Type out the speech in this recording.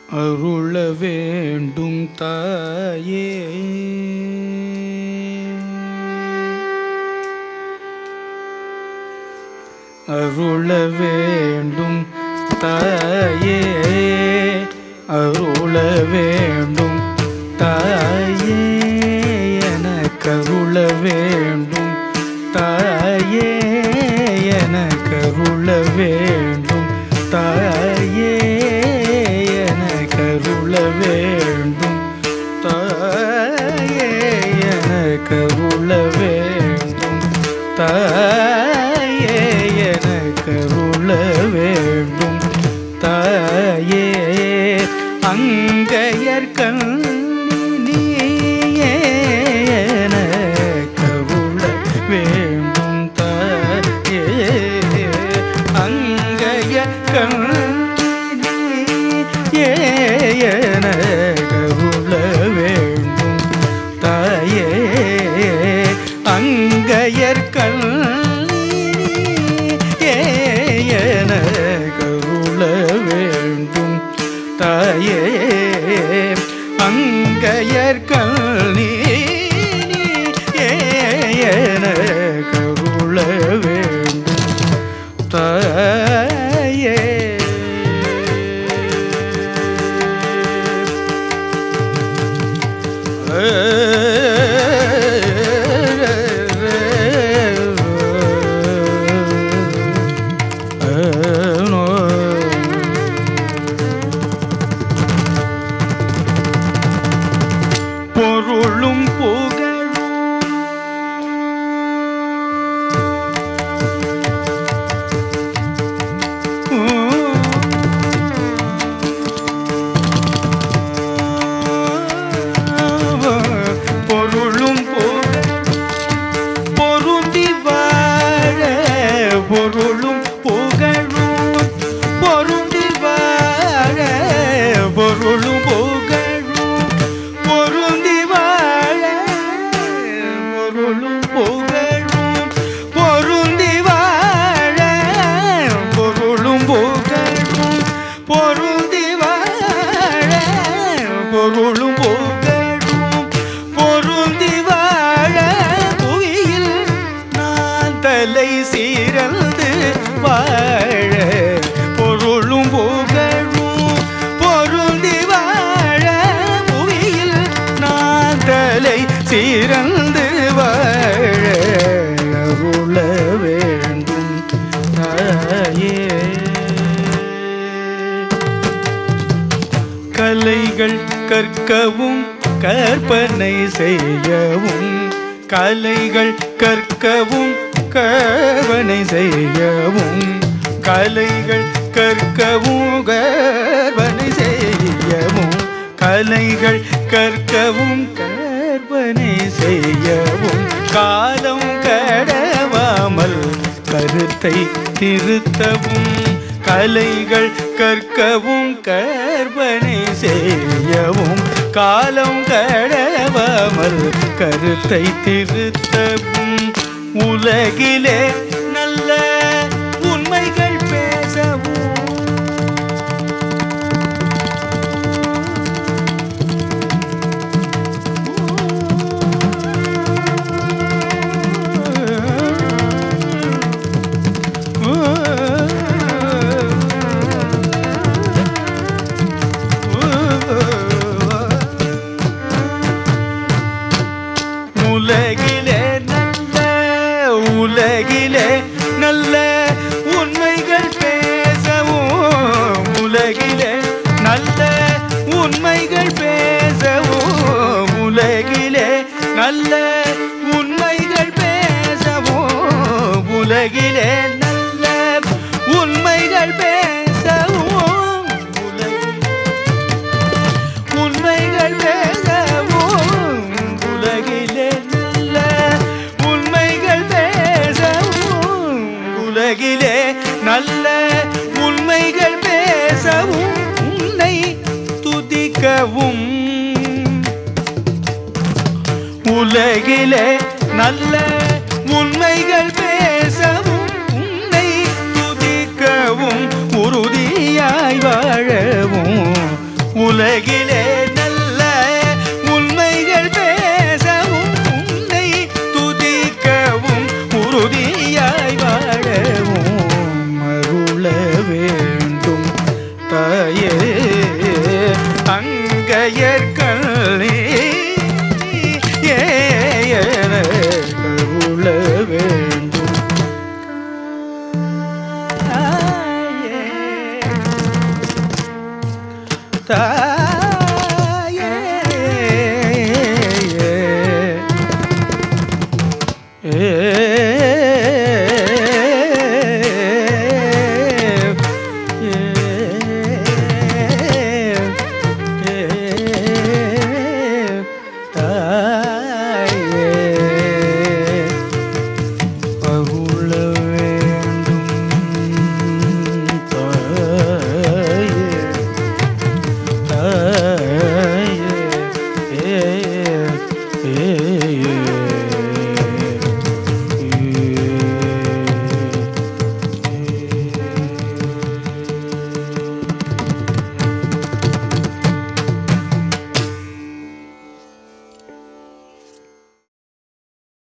அருள வேண்டும் தாயே அருள வேண்டும் தாயே அருள வேண்டும் தாயே எனக்கு அருள வேண்டும் தாயே எனக்கு அருள வேண்டும் தாயே எனக்கு அருள வேண்டும் தாயே எனக்கு அருள வேண்டும் தாயே எனக்கு அருள வேண்டும் தாயே அங்கையற்கண் நீயே எனக்கு அருள வேண்டும் தாயே அங்கையற்கண் நீயே எனக்கு அருள வேண்டும் தாயே அங்கையற்கண் கருள வேண்டும் தாயே அங்கையற்கண் கருள வேண்டும் தாயே பொருளும் புகழும் பொருளும் புகழும் பொருந்தி வாழ பொருளும் புகழும் பொருந்தி வாழ பொருளும் புகழும் பொருந்தி வாழ பொருளும் புகழும் பொருந்தி வாழ பொருளும் புகழும் பொருந்தி வாழ பொருளும் புகழும் பொருந்தி வாழ புவியில் நான் தலை சீரந்து வாழ பொருளும் புகழும் பொருந்தி வாழ புவியில் நான் தலை சீரந்து வாழ அருள வேண்டும் தாயே கலைகள் கற்கவும் கற்பனை செய்யவும் கலைகள் கற்கவும் கற்பனை செய்யவும் கலைகள் கற்கவும் கற்பனை செய்யவும் கலைகள் கற்கவும் கற்பனை செய்யவும் காலம் கடவாமல் கருத்தை திருத்தவும் கலைகள் கற்கவும் கற்பனை செய்யவும் காலம் கடவாமல் கருத்தை திருத்தவும் உலகிலே நல்ல உண்மைகள் பேசவும் உலகிலே நல்ல உலகிலே நல்ல உண்மைகள் பேசவும் உலகிலே நல்ல உண்மைகள் பேசவும் உலகிலே நல்ல உண்மைகள் பேசவும் உலகிலே நல்ல உண்மைகள் பேசவும் உலகிலே உண்மைகள் பேசவும் உலகிலே நல்ல உண்மைகள் பேசவும் உலகிலே நல்ல உண்மைகள் பேசவும் உன்னை துதிக்கவும் உலகிலே நல்ல உண்மைகள் பேசவும் உன்னை துதிக்கவும் உறுதியாய் வாழவும் உலகிலே நல்ல உண்மைகள் பேசவும் உன்னை துதிக்கவும் உறுதியாய் வாழவும் அருள வேண்டும் தாயே அங்கையற்கல்லே அருள வேண்டும் தாயே